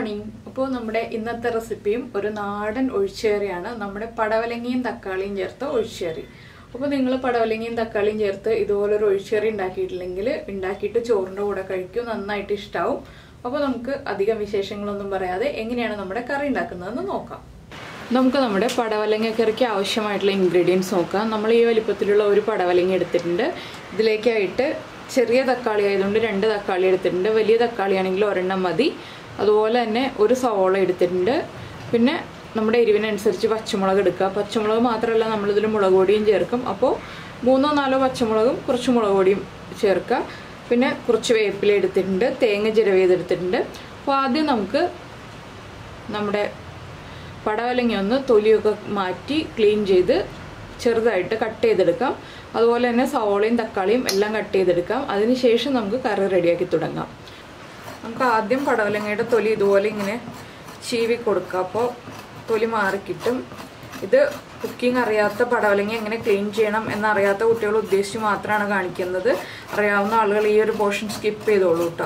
morning അപ്പോൾ നമ്മുടെ ഇന്നത്തെ റെസിപ്പിയും ഒരു നാടൻ ഒഴിച്ചുകറിയാണ് നമ്മുടെ പടവലങ്ങയും തക്കാളിയും ചേർത്ത ഒഴിച്ചുകറി അപ്പോൾ നിങ്ങൾ പടവലങ്ങയും തക്കാളിയും ചേർത്ത് ഇതുപോലെ ഒരു ഒഴിച്ചുകറി ഉണ്ടാക്കിയിട്ടില്ലെങ്കിൽ ഉണ്ടാക്കിയിട്ട് ചോറിൻ്റെ കൂടെ കഴിക്കും നന്നായിട്ട് ഇഷ്ടാവും അപ്പോൾ നമുക്ക് അധികം വിശേഷങ്ങളൊന്നും പറയാതെ എങ്ങനെയാണ് നമ്മുടെ കറി ഉണ്ടാക്കുന്നതെന്ന് നോക്കാം നമുക്ക് നമ്മുടെ പടവലങ്ങ കറിക്ക് ആവശ്യമായിട്ടുള്ള ഇൻഗ്രീഡിയൻസ് നോക്കാം നമ്മൾ ഈ വലിപ്പത്തിലുള്ള ഒരു പടവലങ്ങ എടുത്തിട്ടുണ്ട് ഇതിലേക്കായിട്ട് ചെറിയ തക്കാളി ആയതുകൊണ്ട് രണ്ട് തക്കാളി എടുത്തിട്ടുണ്ട് വലിയ തക്കാളി ആണെങ്കിൽ ഒരെണ്ണം മതി അതുപോലെ തന്നെ ഒരു സവോള എടുത്തിട്ടുണ്ട് പിന്നെ നമ്മുടെ എരിവിനനുസരിച്ച് പച്ചമുളക് എടുക്കുക പച്ചമുളക് മാത്രമല്ല നമ്മളിതിൽ മുളക് പൊടിയും ചേർക്കും അപ്പോൾ മൂന്നോ നാലോ പച്ചമുളകും കുറച്ച് മുളക് പൊടിയും ചേർക്കുക പിന്നെ കുറച്ച് വേപ്പില എടുത്തിട്ടുണ്ട് തേങ്ങ ചിരവ് ചെയ്തെടുത്തിട്ടുണ്ട് അപ്പോൾ ആദ്യം നമുക്ക് നമ്മുടെ പടവലങ്ങ ഒന്ന് തൊലിയൊക്കെ മാറ്റി ക്ലീൻ ചെയ്ത് ചെറുതായിട്ട് കട്ട് ചെയ്തെടുക്കാം അതുപോലെ തന്നെ സവോളയും തക്കാളിയും എല്ലാം കട്ട് ചെയ്തെടുക്കാം അതിനുശേഷം നമുക്ക് കറി റെഡിയാക്കി തുടങ്ങാം നമുക്ക് ആദ്യം പടവലങ്ങയുടെ തൊലി ഇതുപോലെ ഇങ്ങനെ ചീവി കൊടുക്കുക അപ്പോൾ തൊലി മാറിക്കിട്ടും ഇത് കുക്കിംഗ് അറിയാത്ത പടവലങ്ങ എങ്ങനെ ക്ലീൻ ചെയ്യണം എന്നറിയാത്ത കുട്ടികൾ ഉദ്ദേശിച്ച് മാത്രമാണ് കാണിക്കുന്നത് അറിയാവുന്ന ആളുകൾ ഈ ഒരു പോർഷൻ സ്കിപ്പ് ചെയ്തോളൂ കേട്ടോ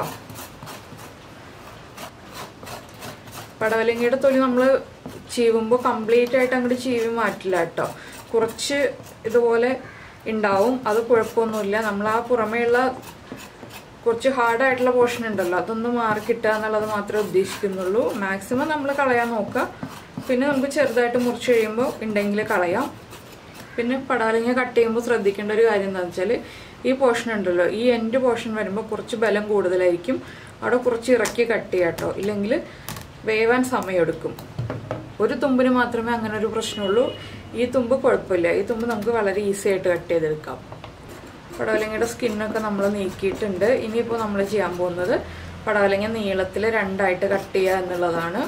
പടവലങ്ങയുടെ തൊലി നമ്മൾ ചീവുമ്പോൾ കംപ്ലീറ്റ് ആയിട്ട് അങ്ങോട്ട് ചീവി മാറ്റില്ല കേട്ടോ കുറച്ച് ഇതുപോലെ ഉണ്ടാവും അത് കുഴപ്പമൊന്നുമില്ല നമ്മൾ ആ പുറമേയുള്ള കുറച്ച് ഹാർഡായിട്ടുള്ള പോർഷൻ ഉണ്ടല്ലോ അതൊന്ന് മാറി കിട്ടുക എന്നുള്ളത് മാത്രമേ ഉദ്ദേശിക്കുന്നുള്ളൂ മാക്സിമം നമ്മൾ കളയാൻ നോക്കുക പിന്നെ നമുക്ക് ചെറുതായിട്ട് മുറിച്ച് കഴിയുമ്പോൾ ഉണ്ടെങ്കിൽ കളയാം പിന്നെ പടാലിങ്ങ കട്ട് ചെയ്യുമ്പോൾ ശ്രദ്ധിക്കേണ്ട ഒരു കാര്യം എന്താണെന്ന് വെച്ചാൽ ഈ പോർഷൻ ഉണ്ടല്ലോ ഈ എൻഡ് പോർഷൻ വരുമ്പോൾ കുറച്ച് ബലം കൂടുതലായിരിക്കും അവിടെ കുറച്ച് ഇറക്കി കട്ട് ചെയ്യാം കേട്ടോ ഇല്ലെങ്കിൽ വേവാൻ സമയമെടുക്കും ഒരു തുമ്പിന് മാത്രമേ അങ്ങനെ ഒരു പ്രശ്നമുള്ളൂ ഈ തുമ്പ് കുഴപ്പമില്ല ഈ തുമ്പ് നമുക്ക് വളരെ ഈസി ആയിട്ട് കട്ട് ചെയ്തെടുക്കാം പടവലങ്ങയുടെ സ്കിന്നൊക്കെ നമ്മൾ നീക്കിയിട്ടുണ്ട് ഇനിയിപ്പോൾ നമ്മൾ ചെയ്യാൻ പോകുന്നത് പടവലങ്ങ നീളത്തിൽ രണ്ടായിട്ട് കട്ട് ചെയ്യുക എന്നുള്ളതാണ്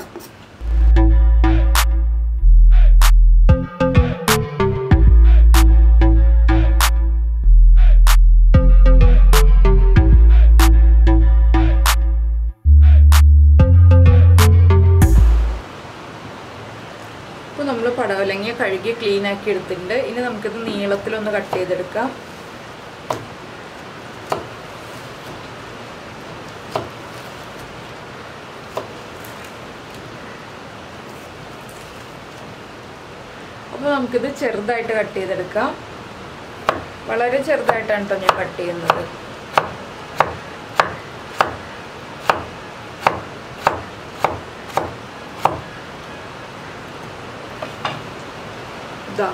ഇപ്പോൾ നമ്മൾ പടവലങ്ങ കഴുകി ക്ലീൻ ആക്കി എടുത്തിട്ടുണ്ട് ഇനി നമുക്കിത് നീളത്തിലൊന്ന് കട്ട് ചെയ്തെടുക്കാം അപ്പോൾ നമുക്കിത് ചെറുതായിട്ട് കട്ട് ചെയ്തെടുക്കാം വളരെ ചെറുതായിട്ടാണ് കേട്ടോ ഞാൻ കട്ട് ചെയ്യുന്നത് ഇതാ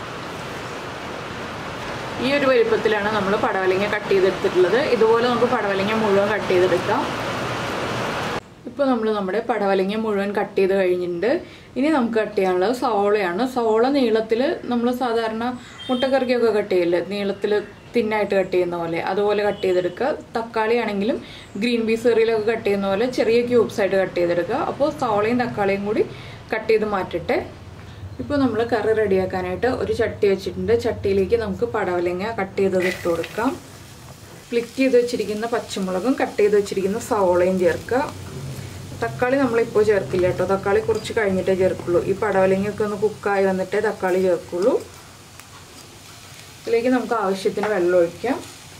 ഈ ഒരു വലിപ്പത്തിലാണ് നമ്മൾ പടവലങ്ങ കട്ട് ചെയ്തെടുത്തിട്ടുള്ളത് ഇതുപോലെ നമുക്ക് പടവലങ്ങ മുഴുവൻ കട്ട് ചെയ്തെടുക്കാം ഇപ്പോൾ നമ്മൾ നമ്മുടെ പടവലങ്ങ മുഴുവൻ കട്ട് ചെയ്ത് കഴിഞ്ഞിട്ടുണ്ട് ഇനി നമുക്ക് കട്ട് ചെയ്യാനുള്ളത് സവോളയാണ് സവോള നീളത്തിൽ നമ്മൾ സാധാരണ മുട്ടക്കറിക്കൊക്കെ കട്ട് ചെയ്യില്ലേ നീളത്തിൽ തിന്നായിട്ട് കട്ട് ചെയ്യുന്ന പോലെ അതുപോലെ കട്ട് ചെയ്തെടുക്കുക തക്കാളി ആണെങ്കിലും ഗ്രീൻ പീസ് കറിയിലൊക്കെ കട്ട് ചെയ്യുന്ന പോലെ ചെറിയ ക്യൂബ്സ് ആയിട്ട് കട്ട് ചെയ്തെടുക്കുക അപ്പോൾ സവോളയും തക്കാളിയും കൂടി കട്ട് ചെയ്ത് മാറ്റിട്ട് ഇപ്പോൾ നമ്മൾ കറി റെഡിയാക്കാനായിട്ട് ഒരു ചട്ടി വെച്ചിട്ടുണ്ട് ചട്ടിയിലേക്ക് നമുക്ക് പടവലങ്ങ കട്ട് ചെയ്തത് ഇട്ട് കൊടുക്കാം ഫ്ലിക്ക് ചെയ്ത് വെച്ചിരിക്കുന്ന പച്ചമുളകും കട്ട് ചെയ്ത് വെച്ചിരിക്കുന്ന സവോളയും ചേർക്കുക തക്കാളി നമ്മളിപ്പോൾ ചേർക്കില്ല കേട്ടോ തക്കാളി കുറച്ച് കഴിഞ്ഞിട്ടേ ചേർക്കുള്ളൂ ഈ പടവലങ്ങയൊക്കെ ഒന്ന് കുക്കായി വന്നിട്ടേ തക്കാളി ചേർക്കുള്ളൂ ഇതിലേക്ക് നമുക്ക് ആവശ്യത്തിന് വെള്ളം ഒഴിക്കാം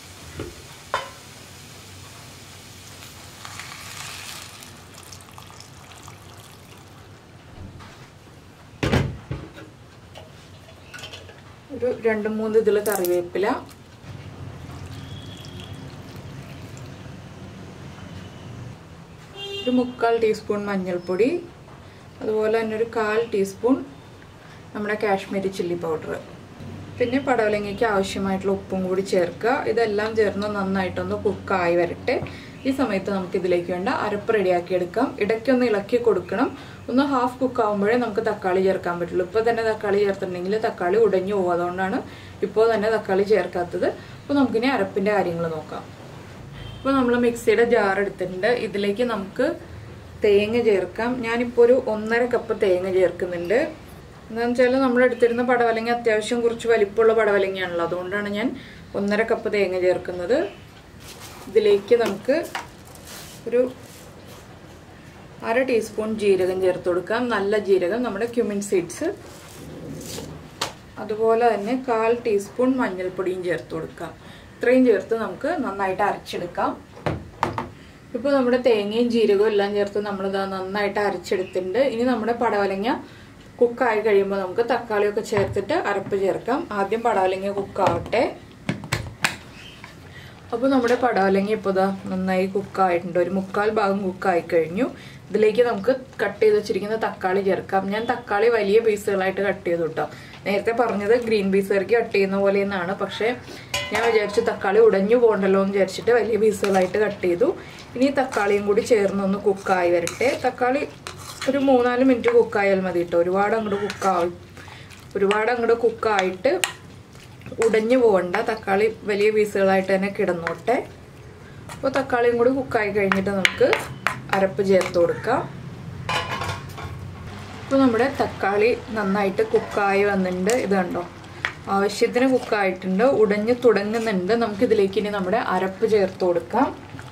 ഒരു രണ്ട് മൂന്ന് ഇതിൽ കറിവേപ്പില ഒരു മുക്കാൽ ടീസ്പൂൺ മഞ്ഞൾപ്പൊടി അതുപോലെ തന്നെ ഒരു കാൽ ടീസ്പൂൺ നമ്മുടെ കാശ്മീരി ചില്ലി പൗഡർ പിന്നെ പടവലങ്ങയ്ക്ക് ആവശ്യമായിട്ടുള്ള ഉപ്പും കൂടി ചേർക്കുക ഇതെല്ലാം ചേർന്ന് നന്നായിട്ടൊന്ന് കുക്കായി വരട്ടെ ഈ സമയത്ത് നമുക്ക് ഇതിലേക്ക് വേണ്ട അരപ്പ് റെഡിയാക്കി എടുക്കാം ഇടയ്ക്കൊന്ന് ഇളക്കി കൊടുക്കണം ഒന്ന് ഹാഫ് കുക്ക് ആകുമ്പോഴേ നമുക്ക് തക്കാളി ചേർക്കാൻ പറ്റുള്ളൂ ഇപ്പോൾ തന്നെ തക്കാളി ചേർത്തിട്ടുണ്ടെങ്കിൽ തക്കാളി ഉടഞ്ഞു പോകും അതുകൊണ്ടാണ് ഇപ്പോൾ തന്നെ തക്കാളി ചേർക്കാത്തത് അപ്പോൾ നമുക്കിനി അരപ്പിൻ്റെ കാര്യങ്ങൾ നോക്കാം ഇപ്പോൾ നമ്മൾ മിക്സിയുടെ ജാർ എടുത്തിട്ടുണ്ട് ഇതിലേക്ക് നമുക്ക് തേങ്ങ ചേർക്കാം ഞാനിപ്പോൾ ഒരു ഒന്നര കപ്പ് തേങ്ങ ചേർക്കുന്നുണ്ട് എന്താണെന്ന് വെച്ചാൽ നമ്മൾ എടുത്തിരുന്ന പടവലങ്ങ അത്യാവശ്യം കുറച്ച് വലിപ്പമുള്ള പടവലങ്ങയാണല്ലോ അതുകൊണ്ടാണ് ഞാൻ ഒന്നര കപ്പ് തേങ്ങ ചേർക്കുന്നത് ഇതിലേക്ക് നമുക്ക് ഒരു അര ടീസ്പൂൺ ജീരകം ചേർത്ത് കൊടുക്കാം നല്ല ജീരകം നമ്മുടെ ക്യുമിൻ സീഡ്സ് അതുപോലെ തന്നെ കാൽ ടീസ്പൂൺ മഞ്ഞൾപ്പൊടിയും ചേർത്ത് കൊടുക്കാം ഇത്രയും ചേർത്ത് നമുക്ക് നന്നായിട്ട് അരച്ചെടുക്കാം ഇപ്പോൾ നമ്മുടെ തേങ്ങയും ജീരകവും എല്ലാം ചേർത്ത് നമ്മളിത് നന്നായിട്ട് അരച്ചെടുത്തിട്ടുണ്ട് ഇനി നമ്മുടെ പടവലങ്ങ കുക്കായി കഴിയുമ്പോൾ നമുക്ക് തക്കാളിയൊക്കെ ചേർത്തിട്ട് അരപ്പ് ചേർക്കാം ആദ്യം പടവലങ്ങ കുക്കാവട്ടെ അപ്പോൾ നമ്മുടെ പടവലങ്ങ ഇപ്പോൾ ഇതാ നന്നായി കുക്കായിട്ടുണ്ട് ഒരു മുക്കാൽ ഭാഗം കുക്കായി കഴിഞ്ഞു ഇതിലേക്ക് നമുക്ക് കട്ട് ചെയ്ത് വെച്ചിരിക്കുന്ന തക്കാളി ചേർക്കാം ഞാൻ തക്കാളി വലിയ പീസുകളായിട്ട് കട്ട് ചെയ്തു കേട്ടോ നേരത്തെ പറഞ്ഞത് ഗ്രീൻ പീസുകാർക്ക് കട്ട് ചെയ്യുന്ന പോലെ എന്നാണ് പക്ഷേ ഞാൻ വിചാരിച്ചു തക്കാളി ഉടഞ്ഞു പോകണ്ടല്ലോ എന്ന് വിചാരിച്ചിട്ട് വലിയ പീസുകളായിട്ട് കട്ട് ചെയ്തു ഇനി തക്കാളിയും കൂടി ചേർന്നൊന്ന് കുക്കായി വരട്ടെ തക്കാളി ഒരു മൂന്നാല് മിനിറ്റ് കുക്കായാൽ മതി കേട്ടോ ഒരുപാട് അങ്ങോട്ട് കുക്കാവും ഒരുപാട് അങ്ങോട്ട് കുക്കായിട്ട് ഉടഞ്ഞു പോകണ്ട തക്കാളി വലിയ പീസുകളായിട്ട് തന്നെ കിടന്നോട്ടെ അപ്പോൾ തക്കാളിയും കൂടി കുക്കായി കഴിഞ്ഞിട്ട് നമുക്ക് അരപ്പ് ചേർത്ത് കൊടുക്കാം ഇപ്പോൾ നമ്മുടെ തക്കാളി നന്നായിട്ട് കുക്കായി വന്നിട്ടുണ്ട് ഇത് കണ്ടോ ആവശ്യത്തിന് കുക്കായിട്ടുണ്ട് ഉടഞ്ഞ് തുടങ്ങുന്നുണ്ട് നമുക്കിതിലേക്ക് ഇനി നമ്മുടെ അരപ്പ് ചേർത്ത് കൊടുക്കാം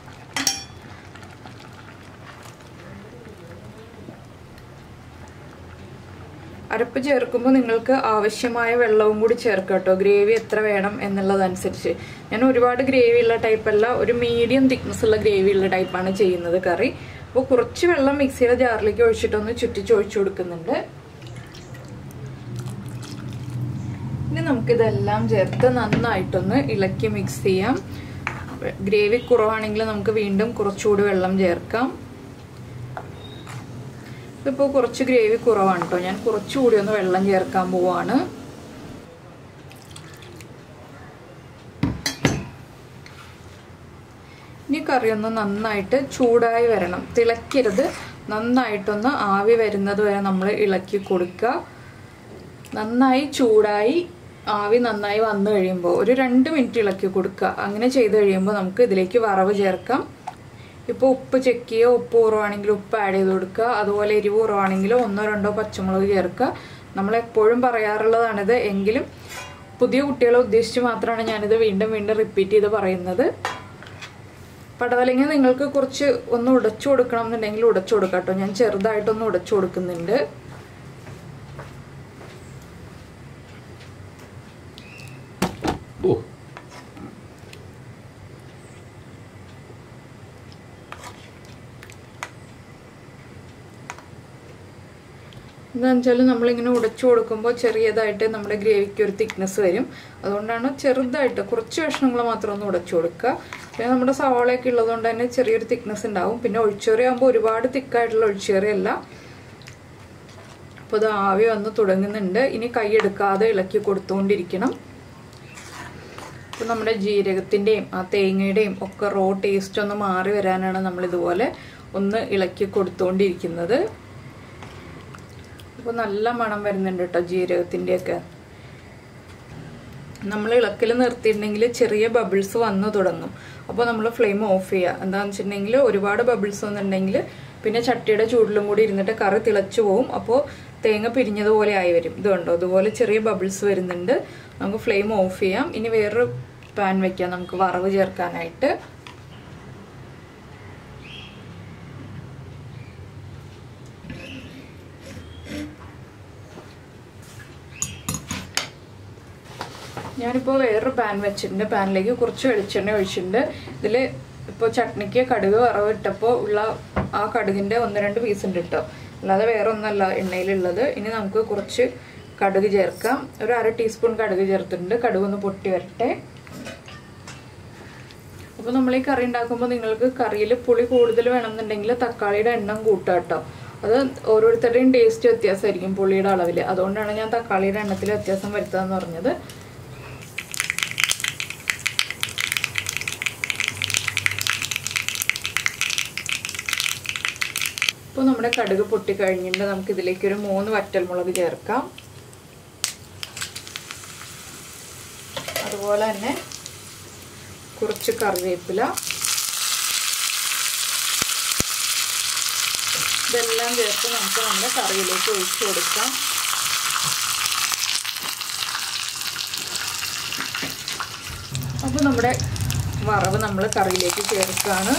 അരപ്പ് ചേർക്കുമ്പോൾ നിങ്ങൾക്ക് ആവശ്യമായ വെള്ളവും കൂടി ചേർക്കാം കേട്ടോ ഗ്രേവി എത്ര വേണം എന്നുള്ളതനുസരിച്ച് ഞാൻ ഒരുപാട് ഗ്രേവി ഉള്ള ടൈപ്പല്ല ഒരു മീഡിയം തിക്നെസ് ഉള്ള ഗ്രേവി ഉള്ള ടൈപ്പാണ് ചെയ്യുന്നത് കറി അപ്പോൾ കുറച്ച് വെള്ളം മിക്സിയുടെ ജാറിലേക്ക് ഒഴിച്ചിട്ടൊന്ന് ചുറ്റിച്ച് ഒഴിച്ചു കൊടുക്കുന്നുണ്ട് ഇനി നമുക്കിതെല്ലാം ചേർത്ത് നന്നായിട്ടൊന്ന് ഇളക്കി മിക്സ് ചെയ്യാം ഗ്രേവി കുറവാണെങ്കിൽ നമുക്ക് വീണ്ടും കുറച്ചുകൂടി വെള്ളം ചേർക്കാം ഇതിപ്പോൾ കുറച്ച് ഗ്രേവി കുറവാണ് കേട്ടോ ഞാൻ കുറച്ചുകൂടി ഒന്ന് വെള്ളം ചേർക്കാൻ പോവാണ് ഇനി കറി ഒന്ന് നന്നായിട്ട് ചൂടായി വരണം തിളക്കരുത് നന്നായിട്ടൊന്ന് ആവി വരുന്നത് വരെ നമ്മൾ ഇളക്കി കൊടുക്കുക നന്നായി ചൂടായി ആവി നന്നായി വന്നു കഴിയുമ്പോൾ ഒരു രണ്ട് മിനിറ്റ് ഇളക്കി കൊടുക്കുക അങ്ങനെ ചെയ്ത് കഴിയുമ്പോൾ നമുക്ക് ഇതിലേക്ക് വറവ് ചേർക്കാം ഇപ്പോൾ ഉപ്പ് ചെക്ക് ചെയ്യുക ഉപ്പ് കുറവാണെങ്കിൽ ഉപ്പ് ആഡ് ചെയ്ത് കൊടുക്കുക അതുപോലെ എരിവ് കുറവാണെങ്കിൽ ഒന്നോ രണ്ടോ പച്ചമുളക് ചേർക്കുക നമ്മൾ എപ്പോഴും പറയാറുള്ളതാണിത് എങ്കിലും പുതിയ കുട്ടികളെ ഉദ്ദേശിച്ച് മാത്രമാണ് ഞാനിത് വീണ്ടും വീണ്ടും റിപ്പീറ്റ് ചെയ്ത് പറയുന്നത് പടവലങ്ങ നിങ്ങൾക്ക് കുറച്ച് ഒന്ന് ഉടച്ചു കൊടുക്കണം എന്നുണ്ടെങ്കിൽ ഉടച്ചു കൊടുക്കാം കേട്ടോ ഞാൻ ചെറുതായിട്ടൊന്ന് ഉടച്ചു കൊടുക്കുന്നുണ്ട് ഓ എന്താണെന്ന് വെച്ചാൽ നമ്മളിങ്ങനെ ഉടച്ചു കൊടുക്കുമ്പോൾ ചെറിയതായിട്ട് നമ്മുടെ ഗ്രേവിക്ക് ഒരു തിക്നെസ് വരും അതുകൊണ്ടാണ് ചെറുതായിട്ട് കുറച്ച് കഷ്ണങ്ങൾ മാത്രം ഒന്ന് ഉടച്ചു കൊടുക്കുക പിന്നെ നമ്മുടെ സവാളയൊക്കെ ഉള്ളതുകൊണ്ട് തന്നെ ചെറിയൊരു തിക്നെസ് ഉണ്ടാവും പിന്നെ ഒഴിച്ചേറി ആകുമ്പോൾ ഒരുപാട് തിക്കായിട്ടുള്ള ഒഴിച്ചേറി അല്ല അപ്പോൾ ഇത് ആവി വന്ന് തുടങ്ങുന്നുണ്ട് ഇനി കൈ എടുക്കാതെ ഇളക്കി കൊടുത്തുകൊണ്ടിരിക്കണം അപ്പോൾ നമ്മുടെ ജീരകത്തിൻ്റെയും ആ തേങ്ങയുടെയും ഒക്കെ റോ ടേസ്റ്റ് ഒന്ന് മാറി വരാനാണ് നമ്മൾ ഇതുപോലെ ഒന്ന് ഇളക്കി കൊടുത്തുകൊണ്ടിരിക്കുന്നത് അപ്പോൾ നല്ല മണം വരുന്നുണ്ട് കേട്ടോ ജീരകത്തിൻ്റെയൊക്കെ നമ്മൾ ഇളക്കൽ നിർത്തിയിട്ടുണ്ടെങ്കിൽ ചെറിയ ബബിൾസ് വന്നു തുടങ്ങും അപ്പോൾ നമ്മൾ ഫ്ലെയിം ഓഫ് ചെയ്യുക എന്താണെന്ന് വെച്ചിട്ടുണ്ടെങ്കിൽ ഒരുപാട് ബബിൾസ് വന്നിട്ടുണ്ടെങ്കിൽ പിന്നെ ചട്ടിയുടെ ചൂടിലും കൂടി ഇരുന്നിട്ട് കറി തിളച്ചു പോവും അപ്പോൾ തേങ്ങ പിരിഞ്ഞതുപോലെ ആയി വരും ഇത് കണ്ടോ അതുപോലെ ചെറിയ ബബിൾസ് വരുന്നുണ്ട് നമുക്ക് ഫ്ലെയിം ഓഫ് ചെയ്യാം ഇനി വേറൊരു പാൻ വെക്കാം നമുക്ക് വറവ് ചേർക്കാനായിട്ട് ഞാനിപ്പോൾ വേറൊരു പാൻ വെച്ചിട്ടുണ്ട് പാനിലേക്ക് കുറച്ച് വെളിച്ചെണ്ണ ഒഴിച്ചിട്ടുണ്ട് ഇതിൽ ഇപ്പോൾ ചട്നിക്ക് കടുക് വറവ് ഇട്ടപ്പോൾ ഉള്ള ആ കടുകിൻ്റെ ഒന്ന് രണ്ട് പീസ് ഉണ്ട് കേട്ടോ അല്ലാതെ വേറെ ഒന്നല്ല എണ്ണയിലുള്ളത് ഇനി നമുക്ക് കുറച്ച് കടുക് ചേർക്കാം ഒരു അര ടീസ്പൂൺ കടുക് ചേർത്തിട്ടുണ്ട് കടുക് ഒന്ന് പൊട്ടി വരട്ടെ അപ്പോൾ നമ്മൾ ഈ കറി ഉണ്ടാക്കുമ്പോൾ നിങ്ങൾക്ക് കറിയിൽ പുളി കൂടുതൽ വേണമെന്നുണ്ടെങ്കിൽ തക്കാളിയുടെ എണ്ണം കൂട്ടുക കേട്ടോ അത് ഓരോരുത്തരുടെയും ടേസ്റ്റ് വ്യത്യാസമായിരിക്കും പുളിയുടെ അളവിൽ അതുകൊണ്ടാണ് ഞാൻ തക്കാളിയുടെ എണ്ണത്തിൽ വ്യത്യാസം വരുത്തുകയെന്ന് പറഞ്ഞത് ഇപ്പോൾ നമ്മുടെ കടുക് പൊട്ടിക്കഴിഞ്ഞിട്ട് നമുക്ക് ഇതിലേക്ക് ഒരു മൂന്ന് വറ്റൽമുളക് ചേർക്കാം അതുപോലെ തന്നെ കുറച്ച് കറിവേപ്പില ഇതെല്ലാം ചേർത്ത് നമുക്ക് നമ്മുടെ കറിയിലേക്ക് ഒഴിച്ചു കൊടുക്കാം അപ്പോൾ നമ്മുടെ വറവ് നമ്മൾ കറിയിലേക്ക് ചേർക്കുകയാണ്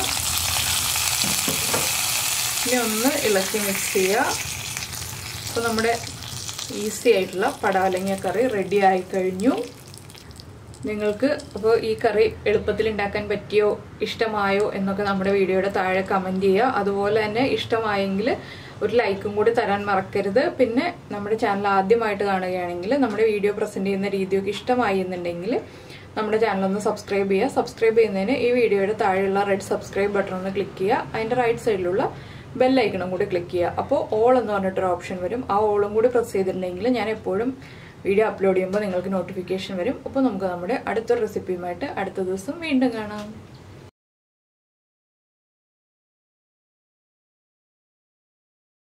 ഇനി ഒന്ന് ഇളക്കി മിക്സ് ചെയ്യുക അപ്പോൾ നമ്മുടെ ഈസി ആയിട്ടുള്ള പടാലങ്ങ കറി റെഡി ആയി കഴിഞ്ഞു നിങ്ങൾക്ക് അപ്പോൾ ഈ കറി എളുപ്പത്തിൽ ഉണ്ടാക്കാൻ പറ്റിയോ ഇഷ്ടമായോ എന്നൊക്കെ നമ്മുടെ വീഡിയോയുടെ താഴെ കമൻറ്റ് ചെയ്യുക അതുപോലെ തന്നെ ഇഷ്ടമായെങ്കിൽ ഒരു ലൈക്കും കൂടി തരാൻ മറക്കരുത് പിന്നെ നമ്മുടെ ചാനൽ ആദ്യമായിട്ട് കാണുകയാണെങ്കിൽ നമ്മുടെ വീഡിയോ പ്രസൻറ്റ് ചെയ്യുന്ന രീതിയൊക്കെ ഇഷ്ടമായി എന്നുണ്ടെങ്കിൽ നമ്മുടെ ചാനൽ ഒന്ന് സബ്സ്ക്രൈബ് ചെയ്യുക സബ്സ്ക്രൈബ് ചെയ്യുന്നതിന് ഈ വീഡിയോയുടെ താഴെയുള്ള റെഡ് സബ്സ്ക്രൈബ് ബട്ടൺ ഒന്ന് ക്ലിക്ക് ചെയ്യുക അതിൻ്റെ റൈറ്റ് സൈഡിലുള്ള ബെല്ലൈക്കണം കൂടി ക്ലിക്ക് ചെയ്യുക അപ്പോൾ ഓൾ എന്ന് പറഞ്ഞിട്ടൊരു ഓപ്ഷൻ വരും ആ ഓളും കൂടി പ്രസ് ചെയ്തിട്ടുണ്ടെങ്കിൽ ഞാൻ എപ്പോഴും വീഡിയോ അപ്ലോഡ് ചെയ്യുമ്പോൾ നിങ്ങൾക്ക് നോട്ടിഫിക്കേഷൻ വരും അപ്പോൾ നമുക്ക് നമ്മുടെ അടുത്തൊരു റെസിപ്പിയുമായിട്ട് അടുത്ത ദിവസം വീണ്ടും കാണാം